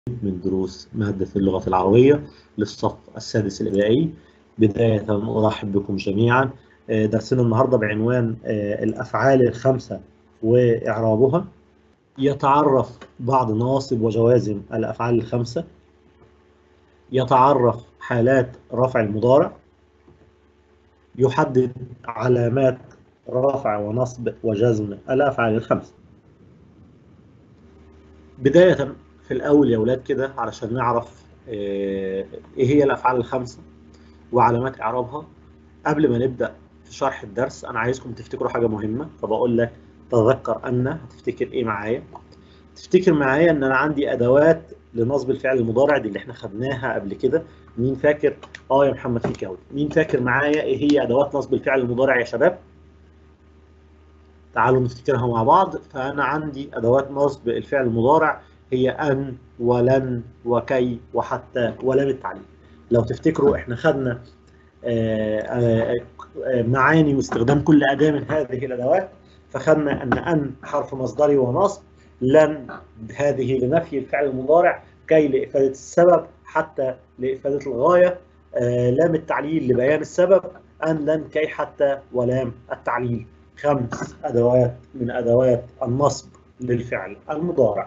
من دروس مادة اللغة العربية للصف السادس الابتدائي بداية أرحب بكم جميعا درسنا النهاردة بعنوان الأفعال الخمسة وإعرابها يتعرف بعض نواصب وجوازم الأفعال الخمسة يتعرف حالات رفع المضارع يحدد علامات رفع ونصب وجزم الأفعال الخمسة بداية في الأول يا ولاد كده علشان نعرف إيه هي الأفعال الخمسة وعلامات إعرابها قبل ما نبدأ في شرح الدرس أنا عايزكم تفتكروا حاجة مهمة فبقول لك تذكر أن هتفتكر إيه معايا تفتكر معايا إن أنا عندي أدوات لنصب الفعل المضارع دي اللي إحنا خدناها قبل كده مين فاكر؟ آه يا محمد فيك أهو مين فاكر معايا إيه هي أدوات نصب الفعل المضارع يا شباب؟ تعالوا نفتكرها مع بعض فأنا عندي أدوات نصب الفعل المضارع هي أن ولن وكي وحتى ولام التعليل لو تفتكروا احنا خدنا معاني واستخدام كل أداة من هذه الأدوات فخدنا أن أن حرف مصدري ونصب لن هذه لنفي الفعل المضارع كي لإفادة السبب حتى لإفادة الغاية لام التعليل لبيان السبب أن لن كي حتى ولام التعليل خمس أدوات من أدوات النصب للفعل المضارع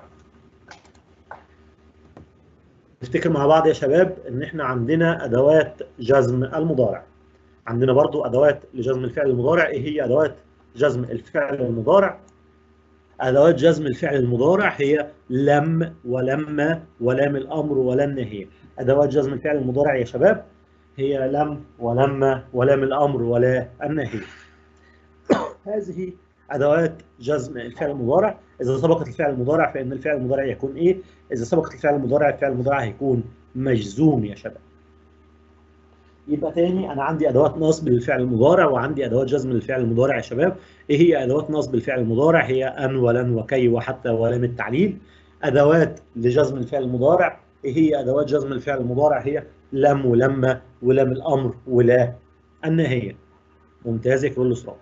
نفتكر مع بعض يا شباب ان احنا عندنا ادوات جزم المضارع عندنا برضو ادوات لجزم الفعل المضارع ايه هي ادوات جزم الفعل المضارع ادوات جزم الفعل المضارع هي لم ولما ولام الامر ولن النهي ادوات جزم الفعل المضارع يا شباب هي لم ولما ولام الامر ولا النهي هذه ادوات جزم الفعل المضارع اذا سبقت الفعل المضارع فان الفعل المضارع يكون ايه اذا سبقت الفعل المضارع الفعل المضارع هيكون مجزوم يا شباب يبقى تاني انا عندي ادوات نصب للفعل المضارع وعندي ادوات جزم للفعل المضارع يا شباب ايه هي ادوات نصب الفعل المضارع هي ان ولن وكي وحتى ولام التعليل ادوات لجزم الفعل المضارع ايه هي ادوات جزم الفعل المضارع هي لم ولما ولام الامر ولا النهيه ممتاز يا كرول صراط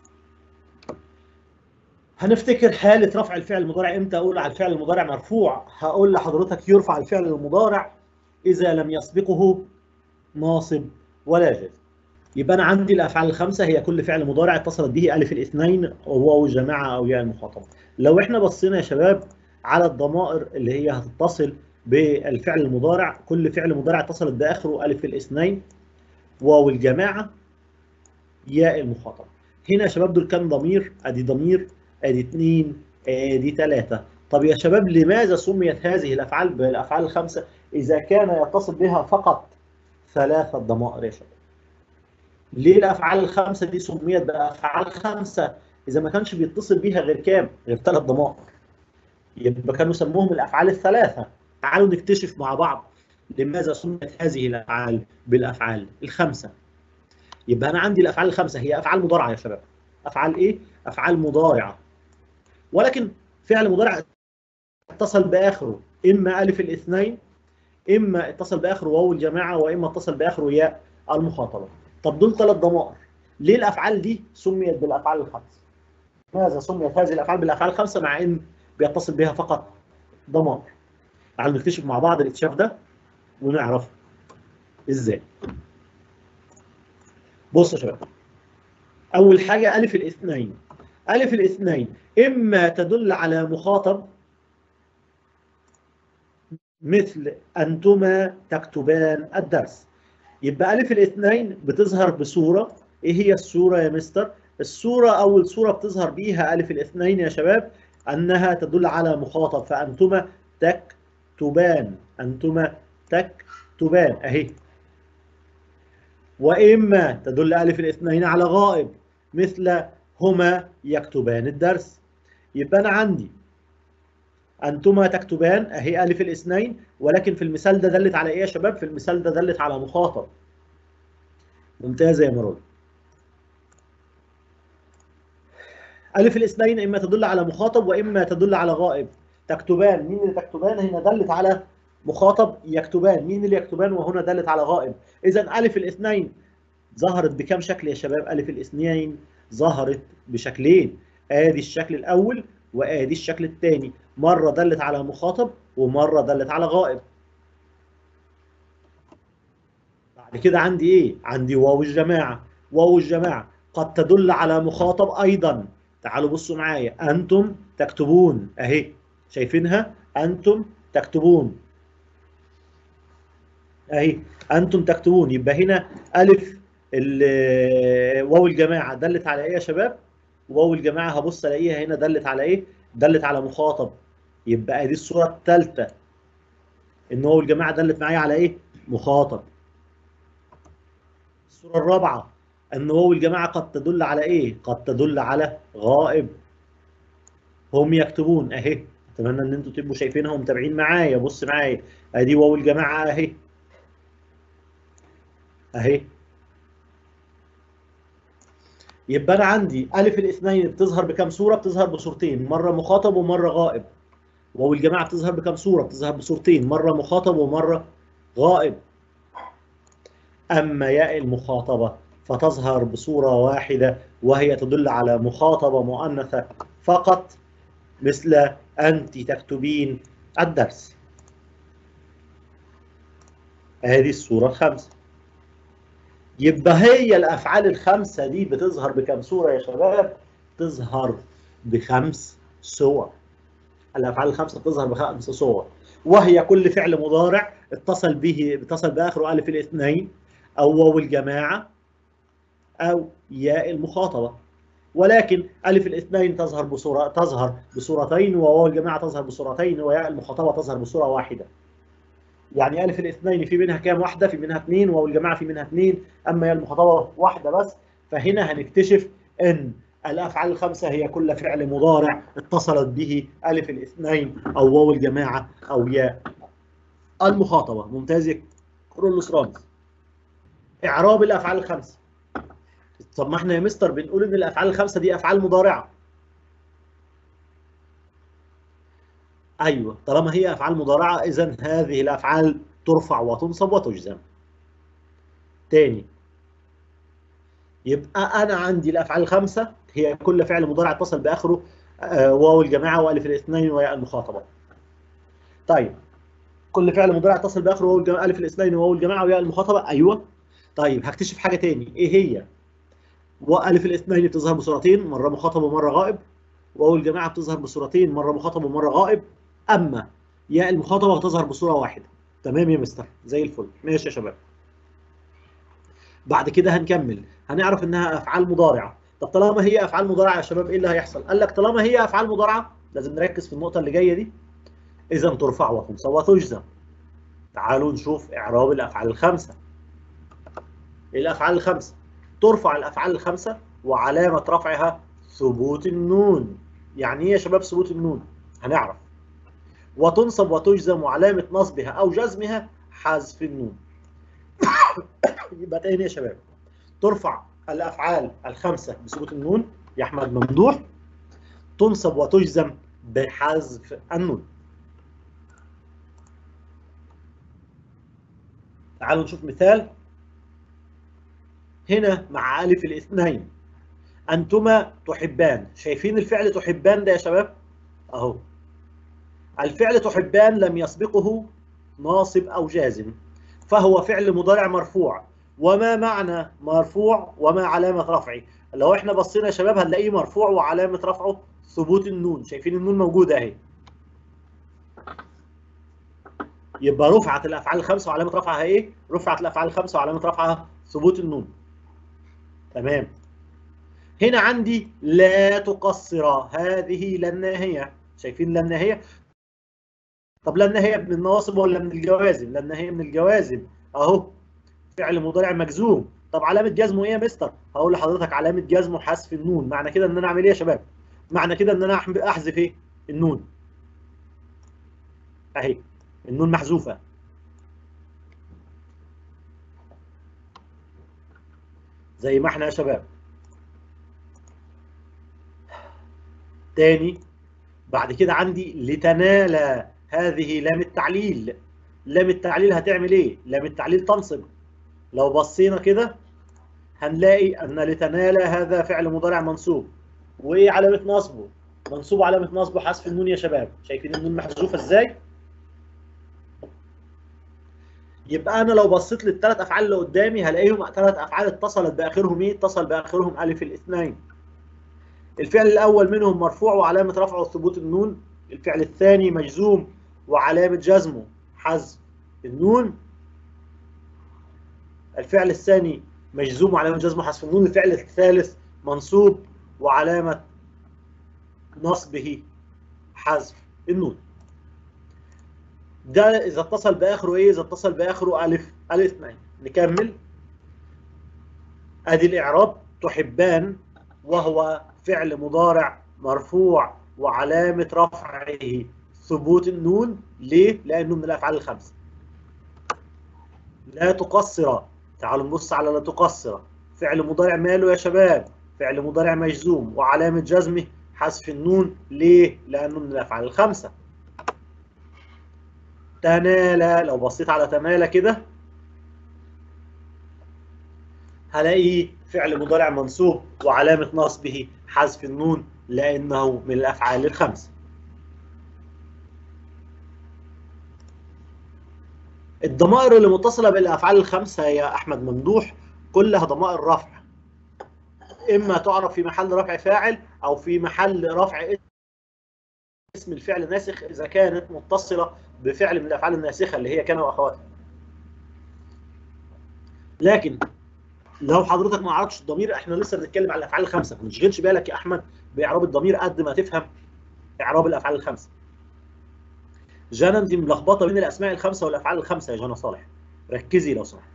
هنفتكر حالة رفع الفعل المضارع امتى اقول على الفعل المضارع مرفوع هقول لحضرتك يرفع الفعل المضارع اذا لم يسبقه ناصب ولا جازم يبقى انا عندي الافعال الخمسه هي كل فعل مضارع اتصلت به الف الاثنين وواو الجماعه او ياء المخاطبه لو احنا بصينا يا شباب على الضمائر اللي هي هتتصل بالفعل المضارع كل فعل مضارع اتصلت باخره الف الاثنين واو الجماعه ياء المخاطبه هنا يا شباب دول كام ضمير ادي ضمير ادي اثنين ادي ثلاثة طب يا شباب لماذا سميت هذه الافعال بالافعال الخمسة اذا كان يتصل بها فقط ثلاثة ضمائر يا شباب ليه الافعال الخمسة دي سميت بافعال خمسة اذا ما كانش بيتصل بيها غير كام غير ثلاث ضمائر يبقى كانوا سموهم الافعال الثلاثة تعالوا نكتشف مع بعض لماذا سميت هذه الافعال بالافعال الخمسة يبقى انا عندي الافعال الخمسة هي افعال مضارعة يا شباب افعال ايه افعال مضارعه ولكن فعل مضارع اتصل باخره اما الف الاثنين اما اتصل باخره واو الجماعه واما اتصل باخره ياء المخاطبه طب دول ثلاث ضمائر ليه الافعال دي سميت بالافعال الخمسه ماذا سميت هذه الافعال بالافعال الخمسه مع ان بيتصل بها فقط ضمائر تعالوا نكتشف مع بعض الاكتشاف ده ونعرف ازاي بصوا يا شباب أول حاجة ألف الاثنين ألف الاثنين إما تدل على مخاطب مثل أنتما تكتبان الدرس يبقى ألف الاثنين بتظهر بصورة إيه هي الصورة يا مستر؟ الصورة أول صورة بتظهر بيها ألف الاثنين يا شباب أنها تدل على مخاطب فأنتما تكتبان أنتما تكتبان أهي وإما تدل ألف الاثنين على غائب مثل هما يكتبان الدرس يبقى أنا عندي أنتما تكتبان أهي ألف الاثنين ولكن في المثال ده دلت على إيه يا شباب؟ في المثال ده دلت على مخاطب ممتازة يا مراد ألف الاثنين إما تدل على مخاطب وإما تدل على غائب تكتبان مين اللي تكتبان هنا دلت على مخاطب يكتبان مين اللي يكتبان وهنا دلت على غائب إذا ألف الاثنين ظهرت بكم شكل يا شباب ألف الاثنين ظهرت بشكلين آدي الشكل الأول وآدي الشكل الثاني مرة دلت على مخاطب ومره دلت على غائب بعد كده عندي ايه عندي واو الجماعه واو الجماعه قد تدل على مخاطب ايضا تعالوا بصوا معايا انتم تكتبون اهي شايفينها انتم تكتبون اهي انتم تكتبون يبقى هنا الف واو الجماعه دلت على ايه يا شباب واو الجماعه هبص الاقيها هنا دلت على ايه دلت على مخاطب يبقى دي الصوره الثالثه ان واو الجماعه دلت معايا على ايه مخاطب الصوره الرابعه ان واو الجماعه قد تدل على ايه قد تدل على غائب هم يكتبون اهي اتمنى ان انتوا تبقوا شايفينها ومتابعين معايا بص معايا ادي واو الجماعه اهي اهي يبقى انا عندي الف الاثنين بتظهر بكام صوره بتظهر بصورتين مره مخاطب ومره غائب واو الجماعه بتظهر بكام صوره بتظهر بصورتين مره مخاطب ومره غائب اما ياء المخاطبه فتظهر بصوره واحده وهي تدل على مخاطبه مؤنثه فقط مثل انت تكتبين الدرس هذه الصوره الخامسه يبقى هي الافعال الخمسه دي بتظهر بكم صوره يا شباب تظهر بخمس صور الافعال الخمسه بتظهر بخمس صور وهي كل فعل مضارع اتصل به اتصل باخره الف الاثنين او واو الجماعه او ياء المخاطبه ولكن الف الاثنين تظهر بصوره تظهر بصورتين وواو الجماعه تظهر بصورتين وياء المخاطبه تظهر بصوره واحده يعني الف الاثنين في منها كام واحده في منها اثنين واو الجماعه في منها اثنين اما هي المخاطبه واحده بس فهنا هنكتشف ان الافعال الخمسه هي كل فعل مضارع اتصلت به الف الاثنين او واو الجماعه او ياء المخاطبه ممتاز يا كرولوس رامز اعراب الافعال الخمسه طب ما احنا يا مستر بنقول ان الافعال الخمسه دي افعال مضارعه ايوه طالما هي افعال مضارعه اذا هذه الافعال ترفع وتنصب وتجزم تاني يبقى انا عندي الافعال الخمسه هي كل فعل مضارع اتصل باخره آه واو الجماعه والف الاثنين وياء المخاطبه طيب كل فعل مضارع اتصل باخره واو الجماعه الف الاثنين وواو الجماعه وياء المخاطبه ايوه طيب هكتشف حاجه تاني ايه هي والف الاثنين بتظهر بصورتين مره مخاطب ومره غائب واو الجماعه بتظهر بصورتين مره مخاطب ومره غائب اما ياء المخاطبه بتظهر بصوره واحده تمام يا مستر زي الفل ماشي يا شباب بعد كده هنكمل هنعرف انها افعال مضارعه طب طالما هي افعال مضارعه يا شباب ايه اللي هيحصل قال لك طالما هي افعال مضارعه لازم نركز في النقطه اللي جايه دي اذا ترفع وتنصب وتجزم تعالوا نشوف اعراب الافعال الخمسه الافعال الخمسه ترفع الافعال الخمسه وعلامه رفعها ثبوت النون يعني ايه يا شباب ثبوت النون هنعرف وتنصب وتجزم وعلامه نصبها او جزمها حذف النون يبقى تاني يا شباب ترفع الافعال الخمسه بثبوت النون يا احمد ممدوح تنصب وتجزم بحذف النون تعالوا نشوف مثال هنا مع ألف الاثنين أنتما تحبان شايفين الفعل تحبان ده يا شباب أهو الفعل تحبان لم يسبقه ناصب أو جازم فهو فعل مضارع مرفوع وما معنى مرفوع وما علامة رفعه لو احنا بصينا يا شباب هنلاقيه مرفوع وعلامة رفعه ثبوت النون شايفين النون موجودة اهي يبقى رفعت الافعال الخمسه وعلامه رفعها ايه؟ رفعت الافعال الخمسه وعلامه رفعها ثبوت النون. تمام. هنا عندي لا تقصر هذه لا الناهيه، شايفين لا الناهيه؟ طب لا الناهيه من النواصب ولا من الجوازم؟ لا الناهيه من الجوازم اهو فعل مضارع مجزوم، طب علامه جزمه ايه يا مستر؟ هقول لحضرتك علامه جزمه حذف النون، معنى كده ان انا اعمل ايه يا شباب؟ معنى كده ان انا احذف ايه؟ النون. اهي النون محذوفة زي ما احنا يا شباب تاني بعد كده عندي لتنال هذه لام التعليل لام التعليل هتعمل ايه لام التعليل تنصب لو بصينا كده هنلاقي ان لتنال هذا فعل مضارع منصوب وايه علامه نصبه منصوب علامه نصبه حذف النون يا شباب شايفين النون محذوفه ازاي يبقى انا لو بصيت للثلاث افعال اللي قدامي هلاقيهم ثلاث افعال اتصلت باخرهم ايه؟ اتصل باخرهم الف الاثنين. الفعل الاول منهم مرفوع وعلامه رفعه ثبوت النون، الفعل الثاني مجزوم وعلامه جزمه حذف النون. الفعل الثاني مجزوم وعلامه جزمه حذف النون، الفعل الثالث منصوب وعلامه نصبه حذف النون. ده اذا اتصل باخره ايه اذا اتصل باخره الف الف اثنين نكمل ادي الاعراب تحبان وهو فعل مضارع مرفوع وعلامه رفعه ثبوت النون ليه لانه من الافعال الخمسه لا تقصر تعالوا نبص على لا تقصر فعل مضارع ماله يا شباب فعل مضارع مجزوم وعلامه جزمه حذف النون ليه لانه من الافعال الخمسه تنالى لو بصيت على تنالى كده هلاقي فعل مضارع منصوب وعلامة نصبه حذف النون لأنه من الأفعال الخمسة الضمائر اللي متصلة بالأفعال الخمسة يا أحمد ممدوح كلها ضمائر رفع إما تعرف في محل رفع فاعل أو في محل رفع اسم الفعل ناسخ إذا كانت متصلة بفعل من الافعال الناسخه اللي هي كان واخواتها لكن لو حضرتك ما عرفتش الضمير احنا لسه بنتكلم على الافعال الخمسه ما تشغلش بالك يا احمد باعراب الضمير قد ما تفهم اعراب الافعال الخمسه جانا انت ملخبطه بين الاسماء الخمسه والافعال الخمسه يا جانا صالح ركزي لو سمحت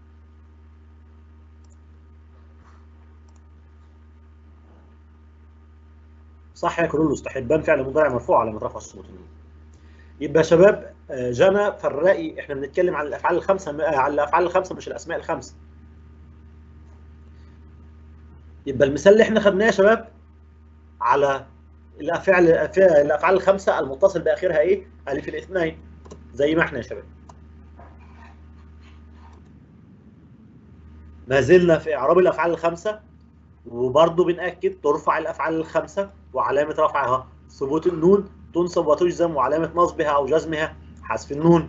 صح يا كرولوس تحبان فعل مضارع مرفوع على مترفع الصوت يبقى يا شباب جانا فرقي احنا بنتكلم عن الافعال الخمسه على الافعال الخمسه مش الاسماء الخمسه يبقى المثال اللي احنا خدناه يا شباب على الافعال الافعال الخمسه المتصل باخرها ايه الف الاثنين زي ما احنا يا شباب ما زلنا في اعراب الافعال الخمسه وبرضه بنأكد ترفع الافعال الخمسه وعلامه رفعها ثبوت النون تنصب وتجزم وعلامة نصبها أو جزمها حذف النون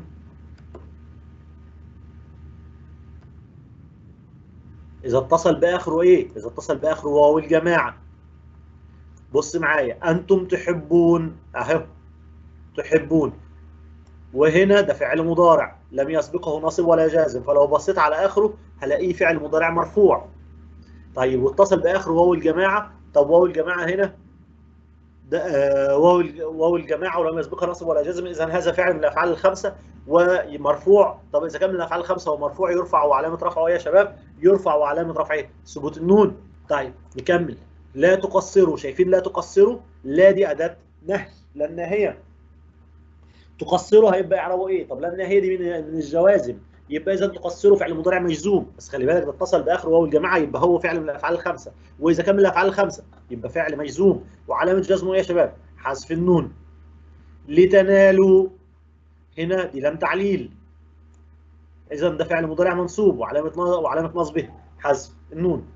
إذا اتصل بآخره إيه؟ إذا اتصل بآخره واو الجماعة بص معايا أنتم تحبون أهو تحبون وهنا ده فعل مضارع لم يسبقه ناصب ولا جازم فلو بصيت على آخره هلاقيه فعل مضارع مرفوع طيب واتصل بآخره واو الجماعة طب واو الجماعة هنا ده واو واو الجماعه ولم يسبقها نصب ولا جزم اذا هذا فعل من الافعال الخمسه ومرفوع طب اذا كان من الافعال الخمسه ومرفوع يرفع وعلامه رفعه يا شباب يرفع وعلامه رفعه ثبوت النون طيب نكمل لا تقصروا شايفين لا تقصروا لا دي اداه نهي لان هي تقصروا هيبقى اعرابه ايه طب لان هي دي من الجوازم يبقى اذا تقصروا فعل مضارع مجزوم بس خلي بالك ده اتصل باخر واو الجماعه يبقى هو فعل من الافعال الخمسه واذا كان من الافعال الخمسه يبقى فعل مجزوم وعلامه جزمه ايه يا شباب حذف النون لتنالوا هنا دي لم تعليل اذا ده فعل مضارع منصوب وعلامه وعلامه نصبه حذف النون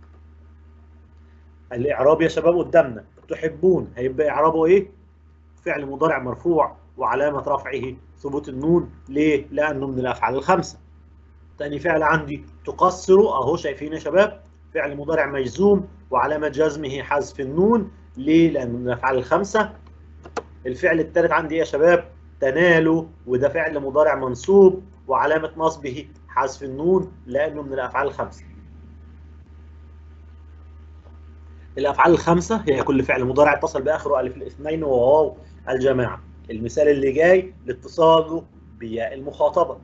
الاعراب يا شباب قدامنا تحبون هيبقى اعرابه ايه فعل مضارع مرفوع وعلامة رفعه ثبوت النون ليه؟ لأنه من الأفعال الخمسة. تاني فعل عندي تقصر أهو شايفين يا شباب فعل مضارع مجزوم وعلامة جزمه حذف النون ليه؟ لأنه من الأفعال الخمسة. الفعل الثالث عندي يا شباب تنالوا وده فعل مضارع منصوب وعلامة نصبه حذف النون لأنه من الأفعال الخمسة. الأفعال الخمسة هي كل فعل مضارع اتصل بآخره ألف الاثنين وواو الجماعة. المثال اللي جاي لاتصاله بياء المخاطبة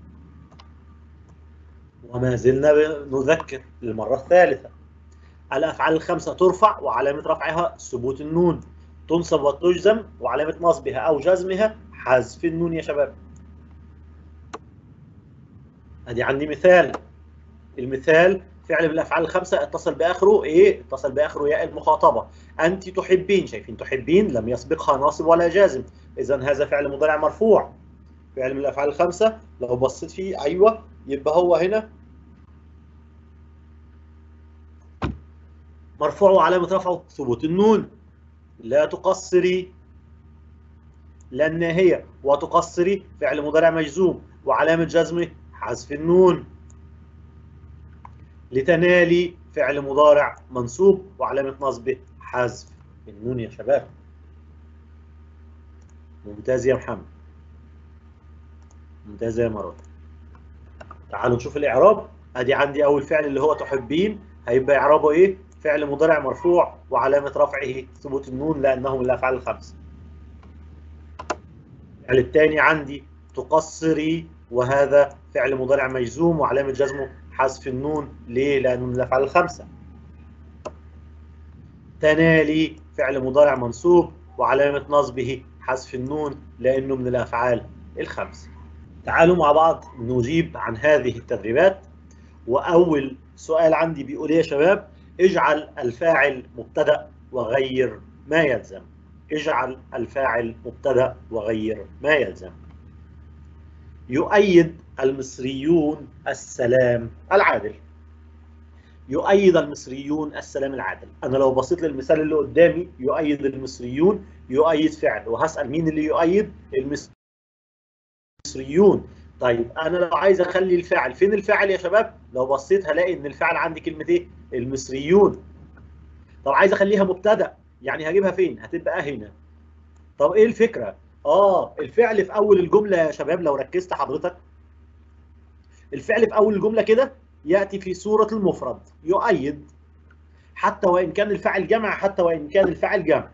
وما زلنا نذكر للمرة الثالثة الأفعال الخمسة ترفع وعلامة رفعها ثبوت النون تنصب وتجزم وعلامة نصبها أو جزمها حذف النون يا شباب أدي عندي مثال المثال فعل من الافعال الخمسه اتصل باخره ايه؟ اتصل باخره ياء المخاطبه. انت تحبين شايفين تحبين لم يسبقها ناصب ولا جازم، اذا هذا فعل مضارع مرفوع. فعل من الافعال الخمسه لو بصيت فيه ايوه يبقى هو هنا مرفوع وعلامه رفعه ثبوت النون. لا تقصري لان هي وتقصري فعل مضارع مجزوم وعلامه جزمه حذف النون لتنالي فعل مضارع منصوب وعلامة نصبه حذف النون يا شباب ممتاز يا محمد ممتاز يا مراد تعالوا نشوف الإعراب أدي عندي أول فعل اللي هو تحبين هيبقى إعرابه إيه؟ فعل مضارع مرفوع وعلامة رفعه ثبوت النون لأنه من الأفعال الخمسة الفعل الثاني عندي تقصري وهذا فعل مضارع مجزوم وعلامة جزمه حذف النون ليه؟ لأنه من الأفعال الخمسة. تنالي فعل مضارع منصوب وعلامة نصبه حذف النون لأنه من الأفعال الخمسة. تعالوا مع بعض نجيب عن هذه التدريبات وأول سؤال عندي بيقول إيه يا شباب؟ اجعل الفاعل مبتدأ وغير ما يلزم. اجعل الفاعل مبتدأ وغير ما يلزم. يؤيد المصريون السلام العادل يؤيد المصريون السلام العادل انا لو بصيت للمثال اللي قدامي يؤيد المصريون يؤيد فعل وهسال مين اللي يؤيد المصريون طيب انا لو عايز اخلي الفاعل فين الفاعل يا شباب لو بصيت هلاقي ان الفاعل عندي كلمه ايه المصريون طب عايز اخليها مبتدا يعني هجيبها فين هتبقى هنا طب ايه الفكره اه الفعل في اول الجمله يا شباب لو ركزت حضرتك الفعل في اول الجمله كده ياتي في صوره المفرد يؤيد حتى وان كان الفاعل جمع حتى وان كان الفاعل جمع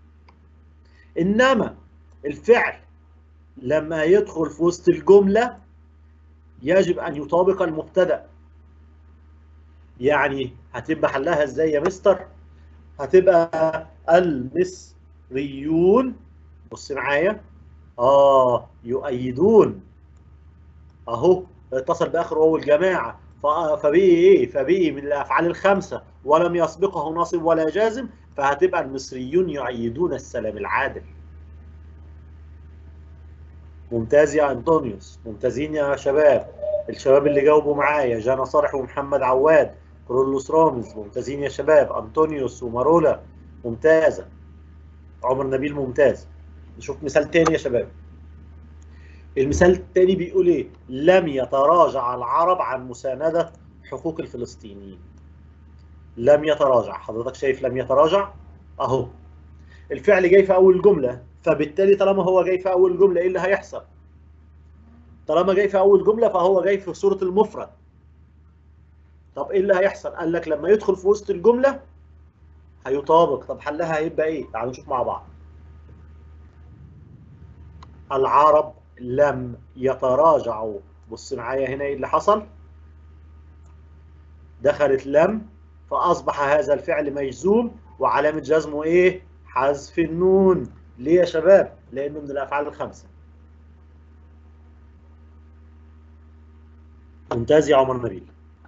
انما الفعل لما يدخل في وسط الجمله يجب ان يطابق المبتدا يعني هتبقى حلها ازاي يا مستر هتبقى المصريون بص معايا اه يؤيدون اهو اتصل باخر واو الجماعه فبقي ايه فبقي من الافعال الخمسه ولم يسبقه ناصب ولا جازم فهتبقى المصريون يؤيدون السلام العادل ممتاز يا انطونيوس ممتازين يا شباب الشباب اللي جاوبوا معايا جانا صالح ومحمد عواد كرولوس رامز ممتازين يا شباب انطونيوس ومارولا ممتازه عمر نبيل ممتاز نشوف مثال تاني يا شباب المثال الثاني بيقول ايه لم يتراجع العرب عن مساندة حقوق الفلسطينيين لم يتراجع حضرتك شايف لم يتراجع اهو الفعل جاي في اول جملة فبالتالي طالما هو جاي في اول جملة ايه اللي هيحصل طالما جاي في اول جملة فهو جاي في صورة المفرد طب ايه اللي هيحصل قال لك لما يدخل في وسط الجملة هيطابق طب حلها هيبقى ايه تعالوا نشوف مع بعض العرب لم يتراجعوا بص معايا هنا ايه اللي حصل دخلت لم فاصبح هذا الفعل مجزوم وعلامه جزمه ايه حذف النون ليه يا شباب لانه من الافعال الخمسه ممتاز يا عمر نبيل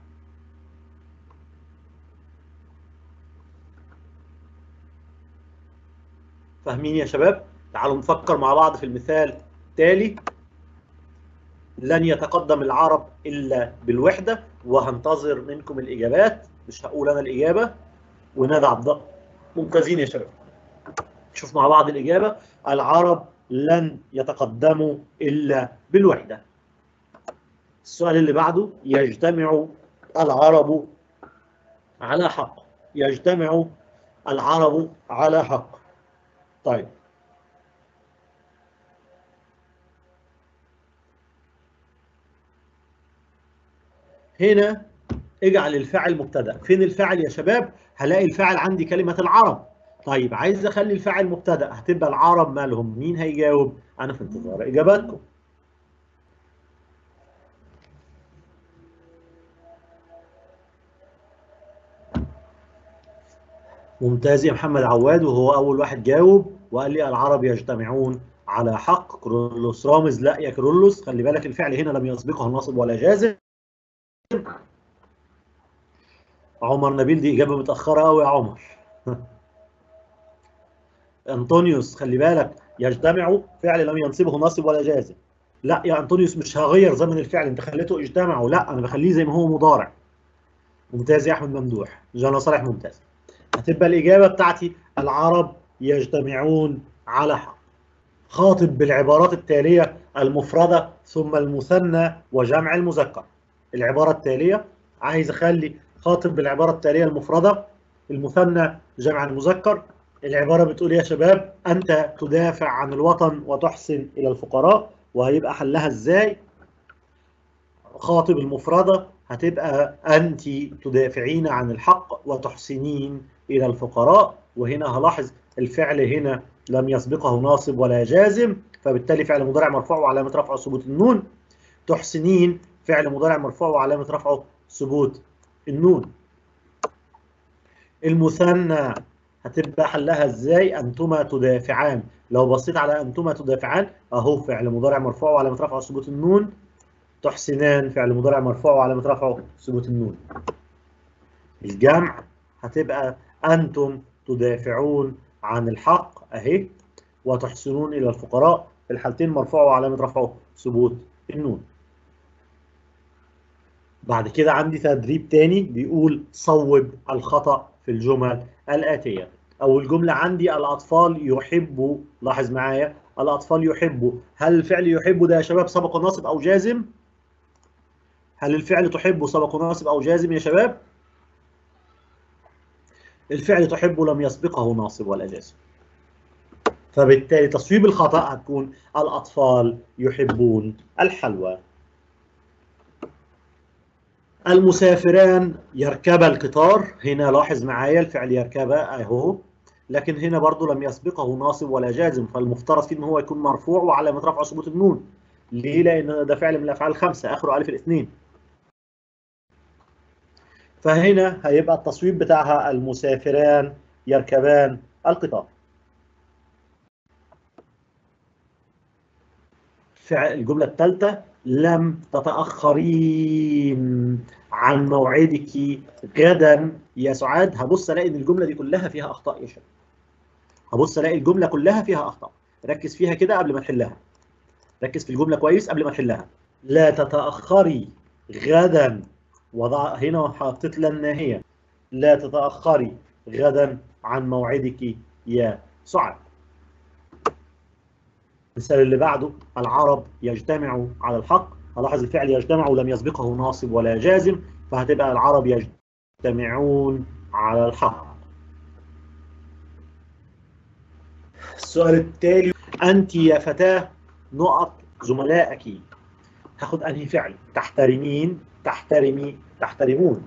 فاهمين يا شباب تعالوا نفكر مع بعض في المثال التالي لن يتقدم العرب إلا بالوحدة وهنتظر منكم الإجابات مش هقول أنا الإجابة وندى عبد الله ممتازين يا شباب نشوف مع بعض الإجابة العرب لن يتقدموا إلا بالوحدة السؤال اللي بعده يجتمع العرب على حق يجتمع العرب على حق طيب هنا اجعل الفاعل مبتدا فين الفاعل يا شباب هلاقي الفاعل عندي كلمه العرب طيب عايز اخلي الفاعل مبتدا هتبقى العرب مالهم مين هيجاوب انا في انتظار اجاباتكم ممتاز يا محمد عواد وهو اول واحد جاوب وقال لي العرب يجتمعون على حق كرولوس رامز لا يا كرولوس خلي بالك الفعل هنا لم يسبقه ناصب ولا جازم عمر نبيل دي اجابه متاخره قوي يا عمر انطونيوس خلي بالك يجتمع فعل لم ينصبه ناصب ولا جازم لا يا انطونيوس مش هغير زمن الفعل انت خليته اجتمعوا لا انا بخليه زي ما هو مضارع ممتاز يا احمد ممدوح جانا صالح ممتاز هتبقى الاجابه بتاعتي العرب يجتمعون على حق خاطب بالعبارات التاليه المفردة ثم المثنى وجمع المذكر العبارة التالية عايز أخلي خاطب بالعبارة التالية المفردة المثنى جمع المذكر العبارة بتقول يا شباب أنت تدافع عن الوطن وتحسن إلى الفقراء وهيبقى حلها إزاي خاطب المفردة هتبقى أنت تدافعين عن الحق وتحسنين إلى الفقراء وهنا هلاحظ الفعل هنا لم يسبقه ناصب ولا جازم فبالتالي فعل مضارع مرفوع وعلامة رفعه ثبوت النون تحسنين فعل مضارع مرفوع وعلامة رفعه ثبوت النون المثنى هتبقى حلها ازاي انتما تدافعان لو بصيت على انتما تدافعان اهو فعل مضارع مرفوع وعلامة رفعه ثبوت النون تحسنان فعل مضارع مرفوع وعلامة رفعه ثبوت النون الجمع هتبقى أنتم تدافعون عن الحق أهي وتحسنون إلى الفقراء في الحالتين مرفوع وعلامة رفعه ثبوت النون بعد كده عندي تدريب تاني بيقول صوب الخطأ في الجمل الآتية أول جملة عندي الأطفال يحبوا لاحظ معايا الأطفال يحبوا هل الفعل يحب ده يا شباب سبق ناصب أو جازم؟ هل الفعل تحب سبق ناصب أو جازم يا شباب؟ الفعل تحب لم يسبقه ناصب ولا جازم فبالتالي تصويب الخطأ هتكون الأطفال يحبون الحلوى المسافران يركبا القطار هنا لاحظ معايا الفعل يركبا اهو لكن هنا برضو لم يسبقه ناصب ولا جازم فالمفترض فيه ان هو يكون مرفوع وعلامة رفعه ثبوت النون ليه؟ لأن ده فعل من الأفعال الخمسة آخره ألف الاثنين فهنا هيبقى التصويب بتاعها المسافران يركبان القطار فعل الجملة الثالثة لم تتأخرين عن موعدك غدا يا سعاد هبص الاقي ان الجملة دي كلها فيها أخطاء يا شباب هبص الاقي الجملة كلها فيها أخطاء ركز فيها كده قبل ما تحلها ركز في الجملة كويس قبل ما تحلها لا تتأخري غدا وضع هنا حطيت لنا الناهية لا تتأخري غدا عن موعدك يا سعاد المثال اللي بعده العرب يجتمعوا على الحق هلاحظ الفعل يجتمع لم يسبقه ناصب ولا جازم فهتبقى العرب يجتمعون على الحق السؤال التالي أنت يا فتاة نقط زملائك هاخد أنهي فعل تحترمين تحترمي تحترمون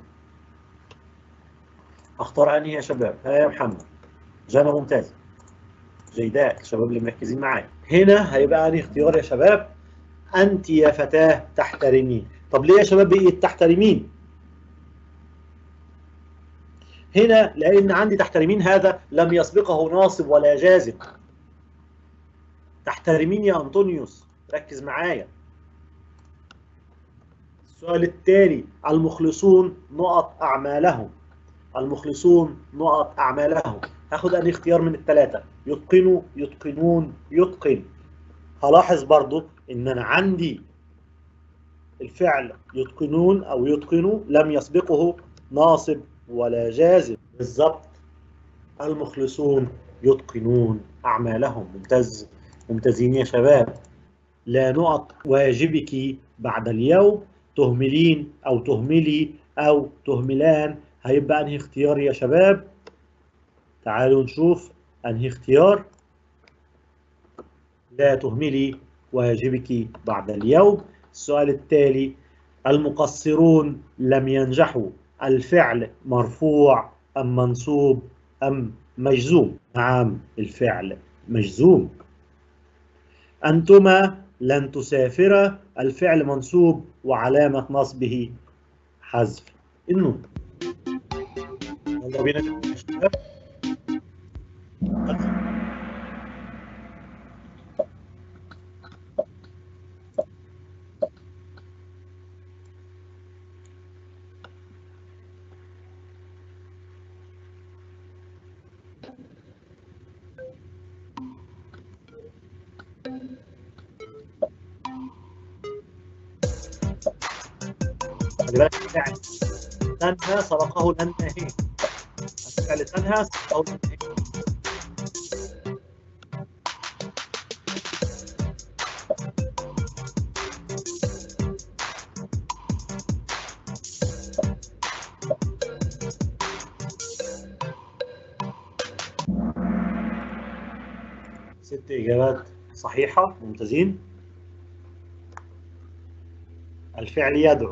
اختار أنهي يا شباب ها يا محمد جنى ممتاز جيدات الشباب اللي مركزين معايا هنا هيبقى أنهي اختيار يا شباب أنت يا فتاة تحترمين طب ليه يا شباب بقيت تحترمين هنا لأن عندي تحترمين هذا لم يسبقه ناصب ولا جازم تحترمين يا أنطونيوس ركز معايا السؤال التالي المخلصون نقط أعمالهم المخلصون نقط أعمالهم هاخد أنهي اختيار من الثلاثة يتقنوا يتقنون يتقن هلاحظ برضو إن أنا عندي الفعل يتقنون أو يتقنوا لم يسبقه ناصب ولا جازم بالضبط المخلصون يتقنون أعمالهم ممتاز ممتازين يا شباب لا نقط واجبك بعد اليوم تهملين أو تهملي أو تهملان هيبقى أنهي اختيار يا شباب تعالوا نشوف أنهي اختيار لا تهملي واجبك بعد اليوم السؤال التالي المقصرون لم ينجحوا الفعل مرفوع أم منصوب أم مجزوم نعم الفعل مجزوم أنتما لن تسافرا الفعل منصوب وعلامة نصبه حذف النون يلا بينا يا شباب خلي بالك الفعل تنهى سبقه لن نهي الفعل تنهى سبقه لن نهي ست إجابات صحيحة ممتازين الفعل يدعو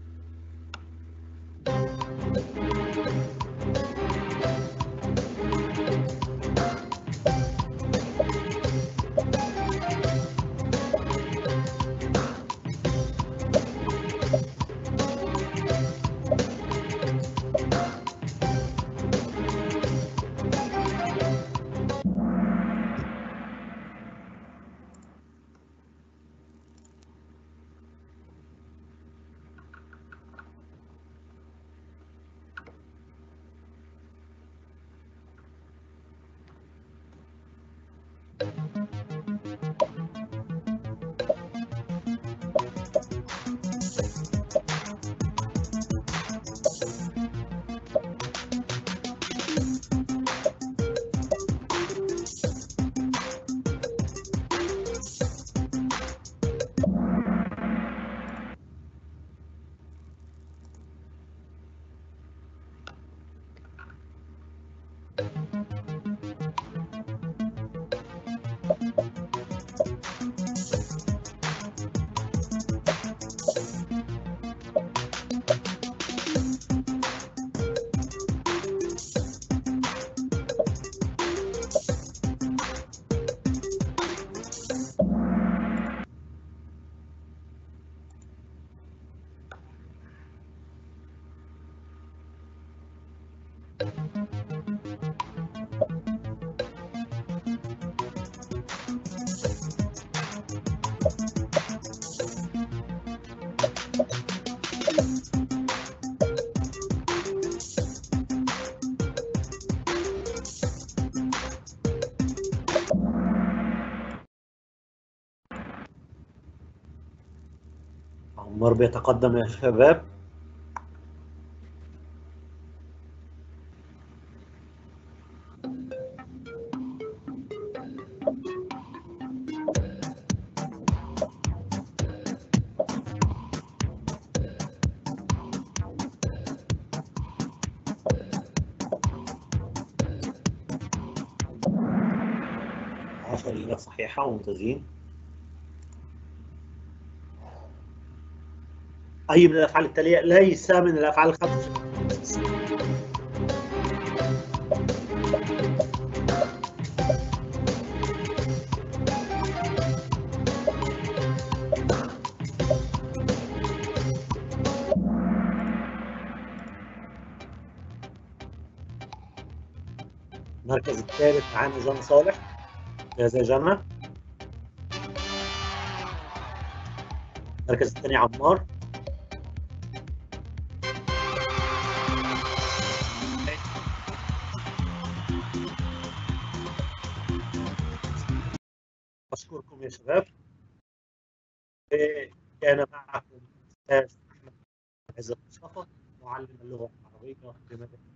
عمار بيتقدم يا شباب عشر إجابات صحيحة ممتازين أي من الأفعال التالية ليس من الأفعال الخمسة المركز الثالث معانا جنى صالح يا زي جنى المركز الثاني عمار أشكركم يا شباب كان معكم أستاذ أحمد عزت مصطفى معلم اللغة العربية بمدينة